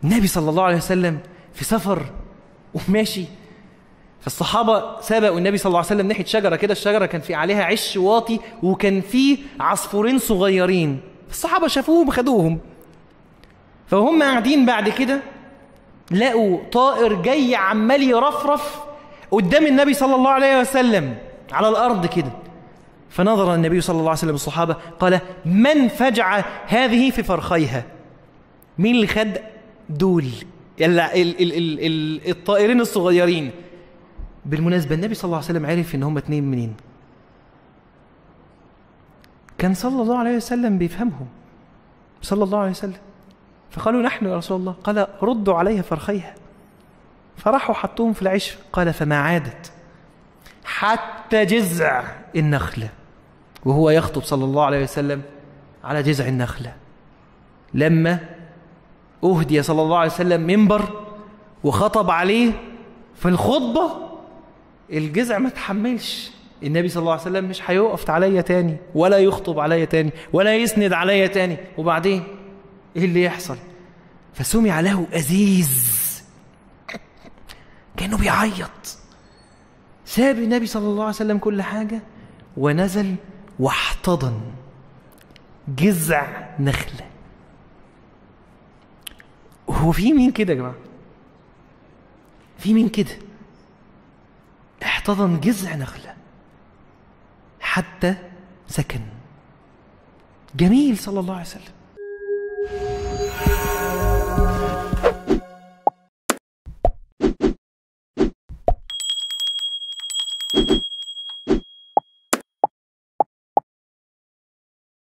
النبي صلى الله عليه وسلم في سفر وماشي فالصحابة سبقوا النبي صلى الله عليه وسلم ناحية شجرة كده الشجرة كان في عليها عش واطي وكان في عصفورين صغيرين الصحابة شافوهم خدوهم فهم قاعدين بعد كده لقوا طائر جاي عمال يرفرف قدام النبي صلى الله عليه وسلم على الأرض كده فنظر النبي صلى الله عليه وسلم الصحابة قال من فجع هذه في فرخيها مين اللي خد دول ال ال ال ال ال الطائرين الصغيرين بالمناسبة النبي صلى الله عليه وسلم عرف ان هم اتنين منين كان صلى الله عليه وسلم بيفهمهم صلى الله عليه وسلم فقالوا نحن يا رسول الله قال ردوا عليها فرخيها فراحوا حطوهم في العش قال فما عادت حتى جذع النخلة وهو يخطب صلى الله عليه وسلم على جذع النخلة لما أهدي صلى الله عليه وسلم منبر وخطب عليه في الخطبة الجذع ما تحملش النبي صلى الله عليه وسلم مش هيقف عليا تاني ولا يخطب عليا تاني ولا يسند عليا تاني وبعدين ايه اللي يحصل فسمع له أزيز كأنه بيعيط ساب النبي صلى الله عليه وسلم كل حاجة ونزل واحتضن جذع نخلة هو في مين كده يا جماعة في مين كده احتضن جذع نخلة حتى سكن جميل صلى الله عليه وسلم